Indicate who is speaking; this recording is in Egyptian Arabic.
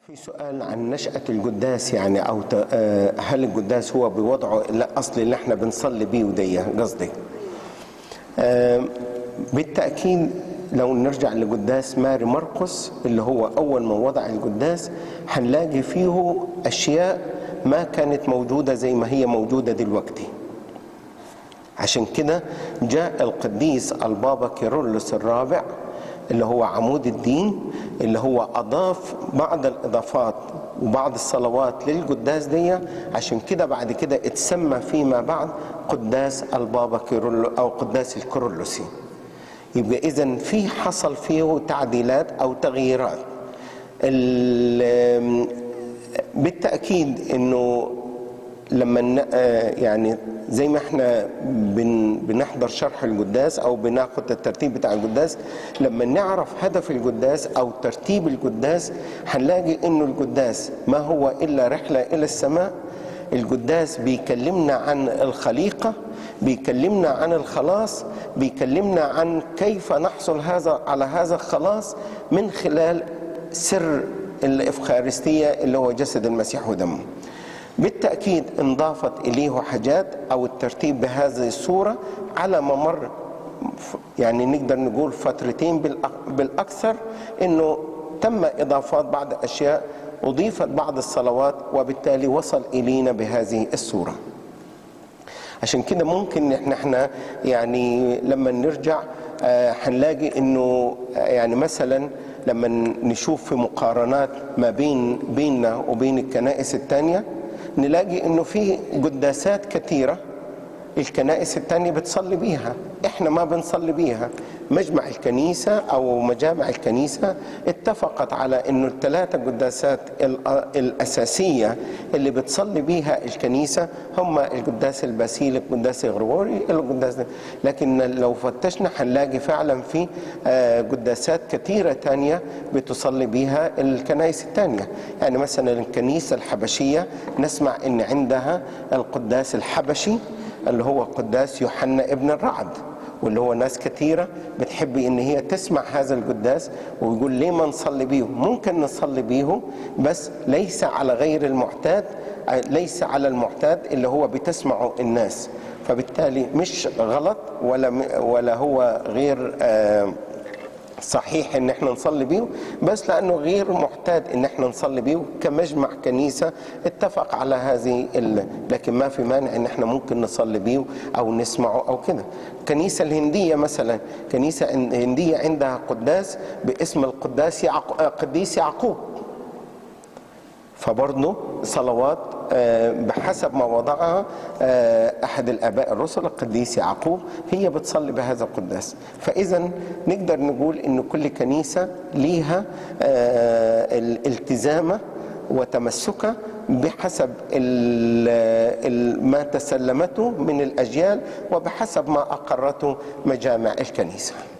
Speaker 1: في سؤال عن نشأة القداس يعني أو ت- آه، هل القداس هو بوضعه الأصلي اللي احنا بنصلي بيه ودي قصدي آه، بالتأكيد لو نرجع لقداس ماري مرقس اللي هو أول ما وضع القداس هنلاقي فيه أشياء ما كانت موجودة زي ما هي موجودة دلوقتي عشان كده جاء القديس البابا كيرلس الرابع اللي هو عمود الدين اللي هو أضاف بعض الإضافات وبعض الصلوات للقداس دي عشان كده بعد كده اتسمى فيما بعد قداس البابا كيرلو أو قداس الكيرلسي يبقى إذا في حصل فيه تعديلات أو تغييرات ال- بالتأكيد إنه لما ن- آه يعني زي ما احنا بن بنحضر شرح القداس او بناخد الترتيب بتاع القداس لما نعرف هدف القداس او ترتيب القداس هنلاقي انه القداس ما هو الا رحله الى السماء القداس بيكلمنا عن الخليقه بيكلمنا عن الخلاص بيكلمنا عن كيف نحصل هذا على هذا الخلاص من خلال سر الإفخارستية اللي هو جسد المسيح ودمه بالتأكيد انضافت إليه حاجات أو الترتيب بهذه الصورة على ممر يعني نقدر نقول فترتين بالأ- بالأكثر إنه تم إضافات بعض الأشياء أضيفت بعض الصلوات وبالتالي وصل إلينا بهذه الصورة عشان كده ممكن ان احنا يعني لما نرجع آه، هنلاقي انه آه، يعني مثلا لما نشوف في مقارنات ما بين بيننا وبين الكنائس التانية نلاقي انه في قداسات كثيره الكنائس التانية بتصلي بيها احنا ما بنصلي بيها مجمع الكنيسة او مجامع الكنيسة اتفقت على انه الثلاثة قداسات ال- الاساسية اللي بتصلي بيها الكنيسة هم القداس الباسيل القداس الغريغوري القداس ده. لكن لو فتشنا هنلاقي فعلا في آه، قداسات كثيرة تانية بتصلي بيها الكنائس التانية يعني مثلا الكنيسة الحبشية نسمع ان عندها القداس الحبشي اللي هو قداس يوحنا ابن الرعد واللي هو ناس كثيرة بتحب ان هي تسمع هذا القداس ويقول ليه ما نصلي بيه ممكن نصلي بيه بس ليس على غير المعتاد ليس على المعتاد اللي هو بتسمعه الناس فبالتالي مش غلط ولا ولا هو غير آه صحيح ان احنا نصلي بيه بس لانه غير معتاد ان احنا نصلي بيه كمجمع كنيسه اتفق على هذه ال... لكن ما في مانع ان احنا ممكن نصلي بيه او نسمعه او كده الكنيسه الهنديه مثلا كنيسه هنديه عندها قداس باسم القداس يعق... قديس يعقوب فبرضه صلوات آه، بحسب ما وضعها آه، احد الاباء الرسل القديس يعقوب هي بتصلي بهذا القداس فاذا نقدر نقول ان كل كنيسه ليها آه، الالتزامه وتمسكها بحسب ال- ال- ما تسلمته من الاجيال وبحسب ما اقرته مجامع الكنيسه